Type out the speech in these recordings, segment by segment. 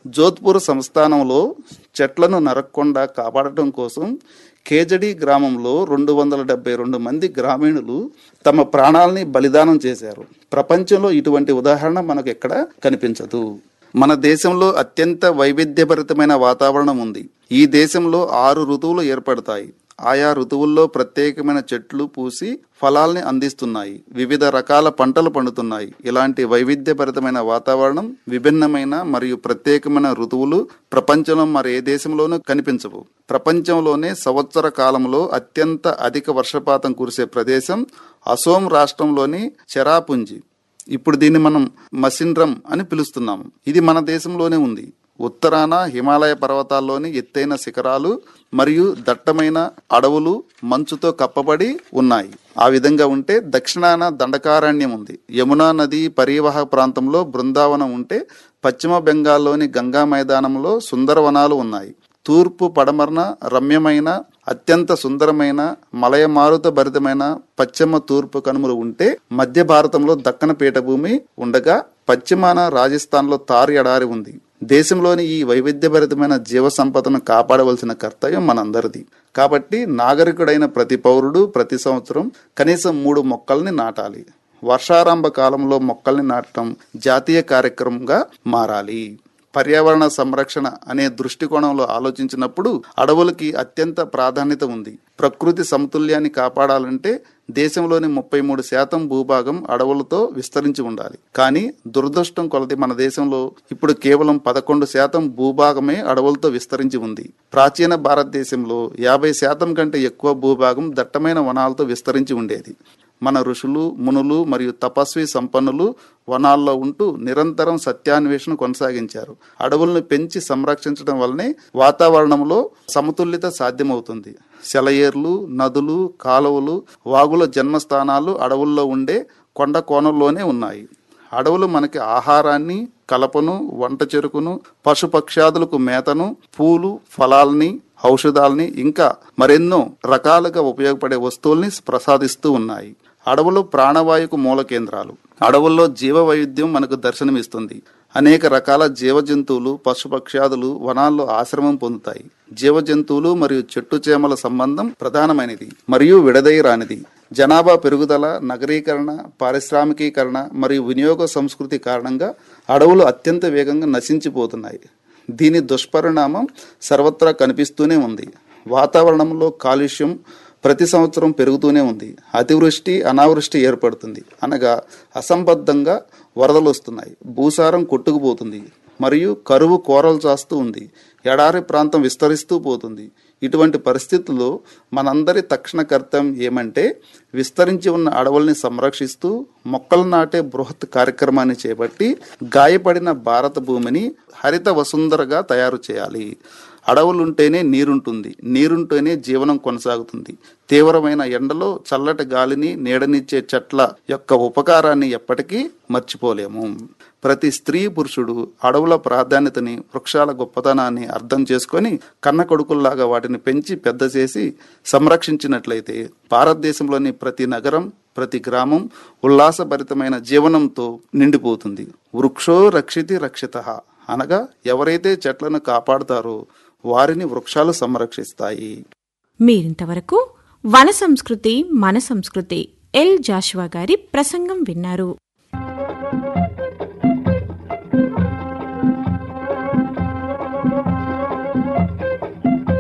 జోధ్పూర్ సంస్థానంలో చెట్లను నరక్కుండా కాపాడటం కోసం కేజడి గ్రామంలో రెండు వందల డెబ్బై రెండు మంది గ్రామీణులు తమ ప్రాణాలని బలిదానం చేశారు ప్రపంచంలో ఇటువంటి ఉదాహరణ మనకు ఎక్కడ కనిపించదు మన దేశంలో అత్యంత వైవిధ్యభరితమైన వాతావరణం ఉంది ఈ దేశంలో ఆరు ఋతువులు ఏర్పడతాయి ఆయా ఋతువుల్లో ప్రత్యేకమైన చెట్లు పూసి ఫలాల్ని అందిస్తున్నాయి వివిధ రకాల పంటలు పండుతున్నాయి ఇలాంటి వైవిధ్యభరితమైన వాతావరణం విభిన్నమైన మరియు ప్రత్యేకమైన ఋతువులు ప్రపంచంలో మరి ఏ దేశంలోనూ కనిపించవు ప్రపంచంలోనే సంవత్సర కాలంలో అత్యంత అధిక వర్షపాతం కురిసే ప్రదేశం అసోం రాష్ట్రంలోని చెరాపుంజి ఇప్పుడు దీన్ని మనం మసిన్రమ్ అని పిలుస్తున్నాము ఇది మన దేశంలోనే ఉంది ఉత్తరాన హిమాలయ పర్వతాల్లోని ఎత్తైన శిఖరాలు మరియు దట్టమైన అడవులు మంచుతో కప్పబడి ఉన్నాయి ఆ విధంగా ఉంటే దక్షిణాన దండకారణ్యం ఉంది యమునా నది పరివాహక ప్రాంతంలో బృందావనం ఉంటే పశ్చిమ బెంగాల్లోని గంగా మైదానంలో సుందరవనాలు ఉన్నాయి తూర్పు పడమరన రమ్యమైన అత్యంత సుందరమైన మలయమారుత భరితమైన పశ్చిమ తూర్పు కనుమలు ఉంటే మధ్య భారతంలో దక్కన పీఠభూమి ఉండగా పశ్చిమాన రాజస్థాన్లో తారు ఎడారి ఉంది దేశంలోని ఈ వైవిధ్యభరితమైన జీవ సంపదను కాపాడవలసిన కర్తవ్యం మనందరిది కాబట్టి నాగరికుడైన ప్రతి పౌరుడు ప్రతి సంవత్సరం కనీసం మూడు మొక్కల్ని నాటాలి వర్షారంభ కాలంలో మొక్కల్ని నాటడం జాతీయ కార్యక్రమంగా మారాలి పర్యావరణ సంరక్షణ అనే దృష్టికోణంలో ఆలోచించినప్పుడు అడవులకి అత్యంత ప్రాధాన్యత ఉంది ప్రకృతి సమతుల్యాన్ని కాపాడాలంటే దేశంలోని ముప్పై మూడు శాతం భూభాగం అడవులతో విస్తరించి ఉండాలి కానీ దురదృష్టం కొలది మన దేశంలో ఇప్పుడు కేవలం పదకొండు శాతం భూభాగమే అడవులతో విస్తరించి ఉంది ప్రాచీన భారతదేశంలో యాభై శాతం కంటే ఎక్కువ భూభాగం దట్టమైన వనాలతో విస్తరించి ఉండేది మన ఋషులు మునులు మరియు తపస్వి సంపన్నులు వనాల్లో ఉంటూ నిరంతరం సత్యాన్వేషణ కొనసాగించారు అడవులను పెంచి సంరక్షించడం వల్లనే వాతావరణంలో సమతుల్యత సాధ్యమవుతుంది సెలయేర్లు నదులు కాలువలు వాగుల జన్మస్థానాలు అడవుల్లో ఉండే కొండ కోణంలోనే ఉన్నాయి అడవులు మనకి ఆహారాన్ని కలపను వంట చెరుకును పశుపక్ష్యాదులకు మేతను పూలు ఫలాల్ని ఔషధాలని ఇంకా మరెన్నో రకాలుగా ఉపయోగపడే వస్తువుల్ని ప్రసాదిస్తూ ఉన్నాయి అడవులు ప్రాణవాయుకు మూల కేంద్రాలు అడవుల్లో జీవ వైవిధ్యం మనకు దర్శనమిస్తుంది అనేక రకాల జీవ జంతువులు పశుపక్ష్యాదులు వనాల్లో ఆశ్రమం పొందుతాయి జీవ జంతువులు మరియు చెట్టు చేమల సంబంధం ప్రధానమైనది మరియు విడదై రానిది జనాభా పెరుగుదల నగరీకరణ పారిశ్రామికీకరణ మరియు వినియోగ సంస్కృతి కారణంగా అడవులు అత్యంత వేగంగా నశించిపోతున్నాయి దీని దుష్పరిణామం సర్వత్రా కనిపిస్తూనే ఉంది వాతావరణంలో కాలుష్యం ప్రతి సంవత్సరం పెరుగుతూనే ఉంది అతివృష్టి అనావృష్టి ఏర్పడుతుంది అనగా అసంబద్ధంగా వరదలు వస్తున్నాయి భూసారం కొట్టుకుపోతుంది మరియు కరువు కోరలు చాస్తూ ఉంది ఎడారి ప్రాంతం విస్తరిస్తూ పోతుంది ఇటువంటి పరిస్థితుల్లో మనందరి తక్షణ కర్తవ్యం ఏమంటే విస్తరించి ఉన్న అడవుల్ని సంరక్షిస్తూ మొక్కలు నాటే బృహత్ కార్యక్రమాన్ని చేపట్టి గాయపడిన భారత భూమిని హరిత వసుంధరగా తయారు చేయాలి అడవులుంటేనే నీరుంటుంది నీరుంటేనే జీవనం కొనసాగుతుంది తీవ్రమైన ఎండలో చల్లటి గాలిని నీడనిచ్చే చెట్ల యొక్క ఉపకారాన్ని ఎప్పటికీ మర్చిపోలేము ప్రతి స్త్రీ పురుషుడు అడవుల ప్రాధాన్యతని వృక్షాల గొప్పతనాన్ని అర్థం చేసుకొని కన్న కొడుకుల్లాగా వాటిని పెంచి పెద్ద చేసి సంరక్షించినట్లయితే భారతదేశంలోని ప్రతి నగరం ప్రతి గ్రామం ఉల్లాసభరితమైన జీవనంతో నిండిపోతుంది వృక్షో రక్షితి రక్షిత అనగా ఎవరైతే చెట్లను కాపాడుతారో వారిని వృక్షాలు సంరక్షిస్తాయి మీరింతవరకు వన సంస్కృతి మన సంస్కృతి ఎల్ జాషువా గారి ప్రసంగం విన్నారు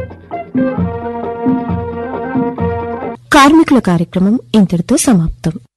కార్మికుల కార్యక్రమం ఇంతటితో సమాప్తం